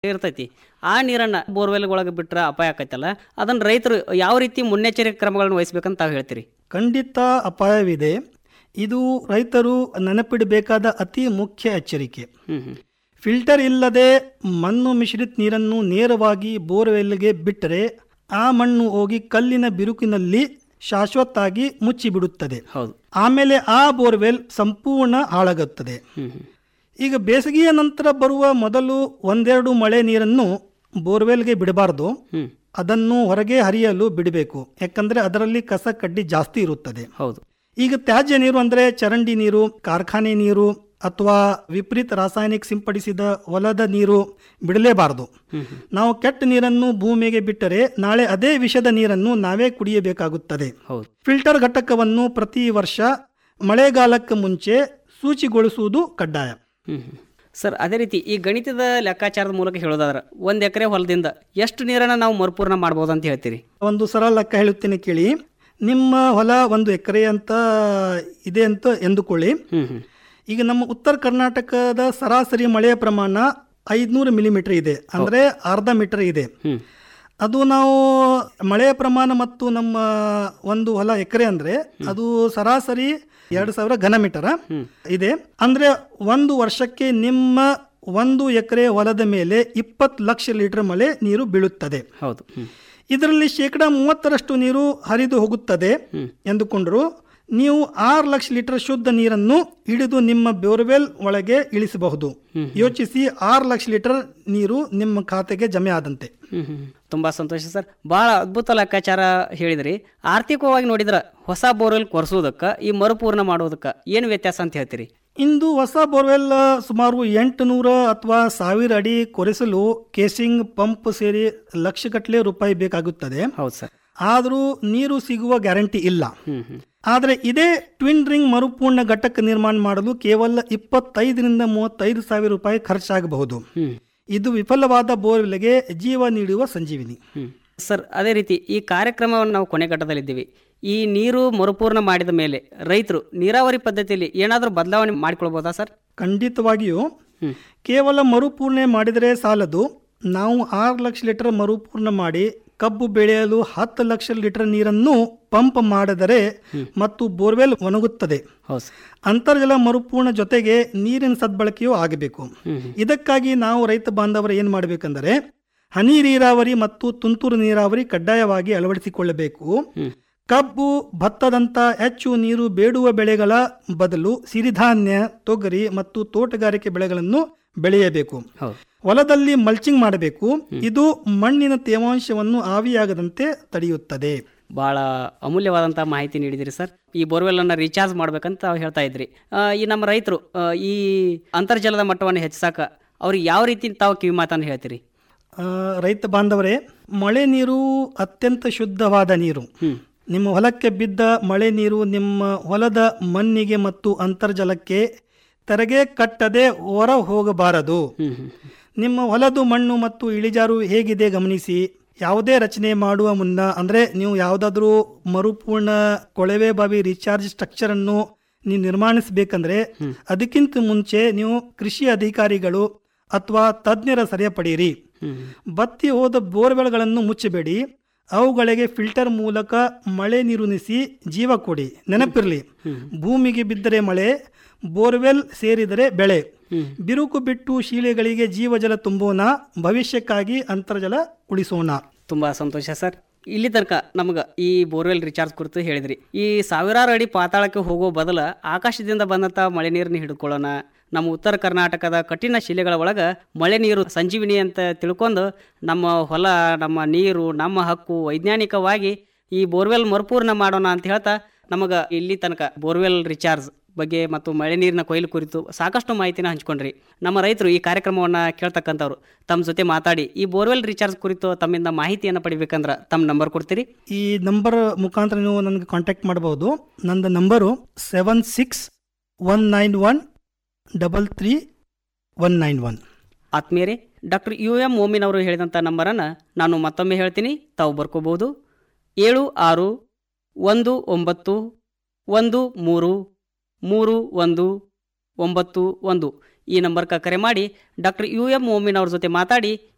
ಇರ್ತೈತಿ ಆ ನೀರನ್ನ ಬೋರ್ವೆಲ್ ಒಳಗೆ ಬಿಟ್ರೆ ಅಪಾಯ ಆಕೈತಲ್ಲ ಅದನ್ನ ರೈತರು ಯಾವ ರೀತಿ ಮುನ್ನೆಚ್ಚರಿಕೆ ಕ್ರಮಗಳನ್ನು ವಹಿಸ್ಬೇಕಂತ ತಾವು ಹೇಳ್ತೀರಿ ಖಂಡಿತ ಅಪಾಯವಿದೆ ಇದು ರೈತರು ನೆನಪಿಡಬೇಕಾದ ಅತಿ ಮುಖ್ಯ ಎಚ್ಚರಿಕೆ ಹ್ಮ್ ಹ್ಮ್ ಫಿಲ್ಟರ್ ಇಲ್ಲದೆ ಮಣ್ಣು ಮಿಶ್ರಿತ ನೀರನ್ನು ನೇರವಾಗಿ ಬೋರ್ವೆಲ್ಗೆ ಬಿಟ್ಟರೆ ಆ ಮಣ್ಣು ಹೋಗಿ ಕಲ್ಲಿನ ಬಿರುಕಿನಲ್ಲಿ ಶಾಶ್ವತಾಗಿ ಮುಚ್ಚಿಬಿಡುತ್ತದೆ ಹೌದು ಆಮೇಲೆ ಆ ಬೋರ್ವೆಲ್ ಸಂಪೂರ್ಣ ಹಾಳಾಗುತ್ತದೆ ಹ್ಮ್ ಹ್ಮ್ ಈಗ ಬೇಸಿಗೆಯ ನಂತರ ಬರುವ ಮೊದಲು ಒಂದೆರಡು ಮಳೆ ನೀರನ್ನು ಬೋರ್ವೆಲ್ಗೆ ಬಿಡಬಾರ್ದು ಹ್ಮ್ ಅದನ್ನು ಹೊರಗೆ ಹರಿಯಲು ಬಿಡಬೇಕು ಯಾಕಂದ್ರೆ ಅದರಲ್ಲಿ ಕಸ ಕಡ್ಡಿ ಜಾಸ್ತಿ ಇರುತ್ತದೆ ಹೌದು ಈಗ ತ್ಯಾಜ್ಯ ನೀರು ಅಂದ್ರೆ ಚರಂಡಿ ನೀರು ಕಾರ್ಖಾನೆ ನೀರು ಅಥವಾ ವಿಪರೀತ ರಾಸಾಯನಿಕ ಸಿಂಪಡಿಸಿದ ಹೊಲದ ನೀರು ಬಿಡಲೇಬಾರದು ನಾವು ಕೆಟ್ಟ ನೀರನ್ನು ಭೂಮಿಗೆ ಬಿಟ್ಟರೆ ನಾಳೆ ಅದೇ ವಿಷದ ನೀರನ್ನು ನಾವೇ ಕುಡಿಯಬೇಕಾಗುತ್ತದೆ ಹೌದು ಫಿಲ್ಟರ್ ಘಟಕವನ್ನು ಪ್ರತಿ ವರ್ಷ ಮಳೆಗಾಲಕ್ಕೆ ಮುಂಚೆ ಸೂಚಿಗೊಳಿಸುವುದು ಕಡ್ಡಾಯ ಹ್ಮ್ ಹ್ಮ್. ಸರ್ ಅದೇ ರೀತಿ ಈ ಗಣಿತದ ಲೆಕ್ಕಾಚಾರದ ಮೂಲಕ ಹೇಳೋದಾದ್ರೆ ಒಂದು ಎಕರೆ ಹೊಲದಿಂದ ಎಷ್ಟು ನೀರನ್ನು ನಾವು ಮರುಪೂರ್ಣ ಮಾಡ್ಬೋದು ಅಂತ ಹೇಳ್ತೀರಿ ಒಂದು ಸರಳ ಲೆಕ್ಕ ಹೇಳುತ್ತೇನೆ ಕೇಳಿ ನಿಮ್ಮ ಹೊಲ ಒಂದು ಎಕರೆ ಅಂತ ಇದೆ ಅಂತ ಎಂದುಕೊಳ್ಳಿ ಹ್ಮ್ ಹ್ಮ್ ಈಗ ನಮ್ಮ ಉತ್ತರ ಕರ್ನಾಟಕದ ಸರಾಸರಿ ಮಳೆಯ ಪ್ರಮಾಣ ಐದುನೂರು ಮಿಲಿಮೀಟರ್ ಇದೆ ಅಂದರೆ ಅರ್ಧ ಮೀಟರ್ ಇದೆ ಹ್ಮ್ ಅದು ನಾವು ಮಳೆಯ ಪ್ರಮಾಣ ಮತ್ತು ನಮ್ಮ ಒಂದು ಹೊಲ ಎಕರೆ ಅಂದರೆ ಅದು ಸರಾಸರಿ ಎರಡು ಸಾವಿರ ಘನ ಮೀಟರ್ ಇದೆ ಅಂದರೆ ಒಂದು ವರ್ಷಕ್ಕೆ ನಿಮ್ಮ ಒಂದು ಎಕರೆ ಹೊಲದ ಮೇಲೆ ಇಪ್ಪತ್ತು ಲಕ್ಷ ಲೀಟರ್ ಮಳೆ ನೀರು ಬೀಳುತ್ತದೆ ಹೌದು ಹ್ಮ್ ಇದರಲ್ಲಿ ಶೇಕಡ ಮೂವತ್ತರಷ್ಟು ನೀರು ಹರಿದು ಹೋಗುತ್ತದೆ ಎಂದುಕೊಂಡರು ನೀವು ಆರು ಲಕ್ಷ ಲೀಟರ್ ಶುದ್ಧ ನೀರನ್ನು ಹಿಡಿದು ನಿಮ್ಮ ಬೋರ್ವೆಲ್ ಒಳಗೆ ಇಳಿಸಬಹುದು ಯೋಚಿಸಿ ಆರು ಲಕ್ಷ ಲೀಟರ್ ನೀರು ನಿಮ್ಮ ಖಾತೆಗೆ ಜಮೆ ಆದಂತೆ ಹ್ಮ್ ಹ್ಮ್. ತುಂಬಾ ಸಂತೋಷ ಸರ್ ಬಹಳ ಅದ್ಭುತ ಲೆಕ್ಕಾಚಾರ ಹೇಳಿದ್ರಿ ಆರ್ಥಿಕವಾಗಿ ನೋಡಿದ್ರೆ ಹೊಸ ಬೋರ್ವೆಲ್ ಕೊರೆಸೋದಕ್ಕೆ ಈ ಮರುಪೂರ್ಣ ಮಾಡೋದಕ್ಕೆ ಏನು ವ್ಯತ್ಯಾಸ ಅಂತ ಹೇಳ್ತೀರಿ ಇಂದು ಹೊಸ ಬೋರ್ವೆಲ್ ಸುಮಾರು ಎಂಟು ನೂರ ಅಥವಾ ಸಾವಿರ ಅಡಿ ಕೊರೆಸಲು ಕೇಸಿಂಗ್ ಪಂಪ್ ಸೇರಿ ಲಕ್ಷಗಟ್ಟಲೆ ರೂಪಾಯಿ ಬೇಕಾಗುತ್ತದೆ ಹೌದು ಸರ್ ಆದರೂ ನೀರು ಸಿಗುವ ಗ್ಯಾರಂಟಿ ಇಲ್ಲ ಹ್ಮ್ ಹ್ಮ್ ಆದರೆ ಇದೇ ಟ್ವಿನ್ ರಿಂಗ್ ಮರುಪೂರ್ಣ ಘಟಕ ನಿರ್ಮಾಣ ಮಾಡಲು ಕೇವಲ ಇಪ್ಪತ್ತೈದರಿಂದ ಮೂವತ್ತೈದು ಸಾವಿರ ರೂಪಾಯಿ ಖರ್ಚಾಗಬಹುದು ಹ್ಮ್ ಇದು ವಿಫಲವಾದ ಬೋರ್ವೆಲ್ಗೆ ಜೀವ ನೀಡುವ ಸಂಜೀವಿನಿ ಹ್ಮ್. ಸರ್ ಅದೇ ರೀತಿ ಈ ಕಾರ್ಯಕ್ರಮವನ್ನು ನಾವು ಕೊನೆ ಘಟ್ಟದಲ್ಲಿದ್ದೀವಿ ಈ ನೀರು ಮರುಪೂರ್ಣ ಮಾಡಿದ ಮೇಲೆ ರೈತರು ನೀರಾವರಿ ಪದ್ಧತಿಯಲ್ಲಿ ಏನಾದರೂ ಬದಲಾವಣೆ ಮಾಡಿಕೊಳ್ಬೋದಾ ಸರ್ ಖಂಡಿತವಾಗಿಯೂ ಹ್ಮ್. ಕೇವಲ ಮರುಪೂರ್ಣೆ ಮಾಡಿದರೆ ಸಾಲದು ನಾವು ಆರು ಲಕ್ಷ ಲೀಟರ್ ಮರುಪೂರ್ಣ ಮಾಡಿ ಕಬ್ಬು ಬೆಳೆಯಲು ಹತ್ತು ಲಕ್ಷ ಲೀಟರ್ ನೀರನ್ನು ಪಂಪ್ ಮಾಡಿದರೆ ಮತ್ತು ಬೋರ್ವೆಲ್ ಒಣಗುತ್ತದೆ ಹೌದು ಸರ್ ಅಂತರ್ಜಲ ಮರುಪೂರ್ಣ ಜೊತೆಗೆ ನೀರಿನ ಸದ್ಬಳಕೆಯೂ ಆಗಬೇಕು ಇದಕ್ಕಾಗಿ ನಾವು ರೈತ ಬಾಂಧವರು ಏನು ಮಾಡಬೇಕೆಂದರೆ ಹನಿ ನೀರಾವರಿ ಮತ್ತು ತುಂತುರು ನೀರಾವರಿ ಕಡ್ಡಾಯವಾಗಿ ಅಳವಡಿಸಿಕೊಳ್ಳಬೇಕು ಕಬ್ಬು ಭತ್ತದಂತ ಹೆಚ್ಚು ನೀರು ಬೇಡುವ ಬೆಳೆಗಳ ಬದಲು ಸಿರಿಧಾನ್ಯ ತೊಗರಿ ಮತ್ತು ತೋಟಗಾರಿಕೆ ಬೆಳೆಗಳನ್ನು ಬೆಳೆಯಬೇಕು ಹೌದು ಹೊಲದಲ್ಲಿ ಮಲ್ಚಿಂಗ್ ಮಾಡಬೇಕು ಇದು ಮಣ್ಣಿನ ತೇವಾಂಶವನ್ನು ಆವಿಯಾಗದಂತೆ ತಡೆಯುತ್ತದೆ ಭಾಳ ಅಮೂಲ್ಯವಾದಂಥ ಮಾಹಿತಿ ನೀಡಿದಿರಿ ಸರ್ ಈ ಬೋರ್ವೆಲ್ಲನ್ನು ರೀಚಾರ್ಜ್ ಮಾಡ್ಬೇಕಂತ ತಾವು ಹೇಳ್ತಾ ಇದ್ರಿ ಆ, ಈ ನಮ್ಮ ರೈತರು ಆ, ಈ ಅಂತರ್ಜಲದ ಮಟ್ಟವನ್ನು ಹೆಚ್ಚಿಸಾಕ ಅವ್ರಿಗೆ ಯಾವ ರೀತಿ ತಾವು ಕಿವಿ ಮಾತನ್ನು ಹೇಳ್ತೀರಿ ಆ, ರೈತ ಬಾಂಧವರೇ ಮಳೆ ನೀರು ಅತ್ಯಂತ ಶುದ್ಧವಾದ ನೀರು ನಿಮ್ಮ ಹೊಲಕ್ಕೆ ಬಿದ್ದ ಮಳೆ ನೀರು ನಿಮ್ಮ ಹೊಲದ ಮಣ್ಣಿಗೆ ಮತ್ತು ಅಂತರ್ಜಲಕ್ಕೆ ತೆರಿಗೆ ಕಟ್ಟದೆ ಹೊರ ಹೋಗಬಾರದು ನಿಮ್ಮ ಹೊಲದು ಮಣ್ಣು ಮತ್ತು ಇಳಿಜಾರು ಹೇಗಿದೆ ಗಮನಿಸಿ ಯಾವುದೇ ರಚನೆ ಮಾಡುವ ಮುನ್ನ ಅಂದರೆ ನೀವು ಯಾವುದಾದ್ರೂ ಮರುಪೂರ್ಣ ಕೊಳವೆ ಬಾವಿ ರೀಚಾರ್ಜ್ ಸ್ಟ್ರಕ್ಚರ್ ಅನ್ನು ನೀವು ನಿರ್ಮಾಣಿಸಬೇಕಂದ್ರೆ ಅದಕ್ಕಿಂತ ಮುಂಚೆ ನೀವು ಕೃಷಿ ಅಧಿಕಾರಿಗಳು ಅಥವಾ ತಜ್ಞರ ಸಲಹೆ ಪಡೆಯಿರಿ ಬತ್ತಿ ಹೋದ ಬೋರ್ವೆಲ್ಗಳನ್ನು ಮುಚ್ಚಬೇಡಿ ಅವುಗಳಿಗೆ ಫಿಲ್ಟರ್ ಮೂಲಕ ಮಳೆ ನೀರುಣಿಸಿ ಜೀವ ಕೊಡಿ ನೆನಪಿರಲಿ ಭೂಮಿಗೆ ಬಿದ್ದರೆ ಮಳೆ ಬೋರ್ವೆಲ್ ಸೇರಿದರೆ ಬೆಳೆ ಬಿರುಕು ಬಿಟ್ಟು ಶೀಲೆಗಳಿಗೆ ಜೀವಜಲ ತುಂಬೋಣ ಭವಿಷ್ಯಕ್ಕಾಗಿ ಅಂತರ್ಜಲ ಉಳಿಸೋಣ ತುಂಬ ಸಂತೋಷ ಸರ್ ಇಲ್ಲಿ ತನಕ ನಮ್ಗೆ ಈ ಬೋರ್ವೆಲ್ ರಿಚಾರ್ಜ್ ಕುರಿತು ಹೇಳಿದ್ರಿ ಈ ಸಾವಿರಾರು ಅಡಿ ಪಾತಾಳಕ್ಕೆ ಹೋಗೋ ಬದಲ ಆಕಾಶದಿಂದ ಬಂದಂಥ ಮಳೆ ನೀರನ್ನ ಹಿಡ್ಕೊಳ್ಳೋಣ ನಮ್ಮ ಉತ್ತರ ಕರ್ನಾಟಕದ ಕಠಿಣ ಶಿಲೆಗಳ ಒಳಗೆ ಮಳೆ ನೀರು ಸಂಜೀವಿನಿ ಅಂತ ತಿಳ್ಕೊಂಡು ನಮ್ಮ ಹೊಲ ನಮ್ಮ ನೀರು ನಮ್ಮ ಹಕ್ಕು ವೈಜ್ಞಾನಿಕವಾಗಿ ಈ ಬೋರ್ವೆಲ್ ಮರುಪೂರ್ಣ ಮಾಡೋಣ ಅಂತ ಹೇಳ್ತಾ ನಮಗೆ ಇಲ್ಲಿ ತನಕ ಬೋರ್ವೆಲ್ ರಿಚಾರ್ಜ್ ಬಗ್ಗೆ ಮತ್ತು ಮಳೆ ನೀರಿನ ಕೊಯ್ಲು ಕುರಿತು ಸಾಕಷ್ಟು ಮಾಹಿತಿನ ಹಂಚ್ಕೊಂಡ್ರಿ ನಮ್ಮ ರೈತರು ಈ ಕಾರ್ಯಕ್ರಮವನ್ನು ಕೇಳ್ತಕ್ಕಂಥವ್ರು ತಮ್ಮ ಜೊತೆ ಮಾತಾಡಿ ಈ ಬೋರ್ವೆಲ್ ರಿಚಾರ್ಜ್ ಕುರಿತು ತಮ್ಮಿಂದ ಮಾಹಿತಿಯನ್ನು ಪಡಿಬೇಕಂದ್ರೆ ತಮ್ಮ ನಂಬರ್ ಕೊಡ್ತೀರಿ ಈ ನಂಬರ್ ಮುಖಾಂತರ ನೀವು ನನಗೆ ಕಾಂಟ್ಯಾಕ್ಟ್ ಮಾಡಬಹುದು ನಂದು number seven six one nine one double three one nine one ಆತ್ಮೀಯರೇ ಡಾಕ್ಟರ್ ಯು ಎಂ ಮೋಮಿನ್ ಅವರು ಹೇಳಿದಂಥ ನಂಬರನ್ನು ನಾನು ಮತ್ತೊಮ್ಮೆ ಹೇಳ್ತೀನಿ ತಾವು ಬರ್ಕೋಬಹುದು ಏಳು ಆರು ಒಂದು ಒಂಬತ್ತು ಒಂದು ಮೂರು ಮೂರು ಒಂದು ಒಂಬತ್ತು ಒಂದು ಈ ನಂಬರ್ಗೆ ಕರೆ ಮಾಡಿ ಡಾಕ್ಟರ್ ಯು ಎಂ ಮೋಮಿನ್ ಅವ್ರ ಜೊತೆ ಮಾತಾಡಿ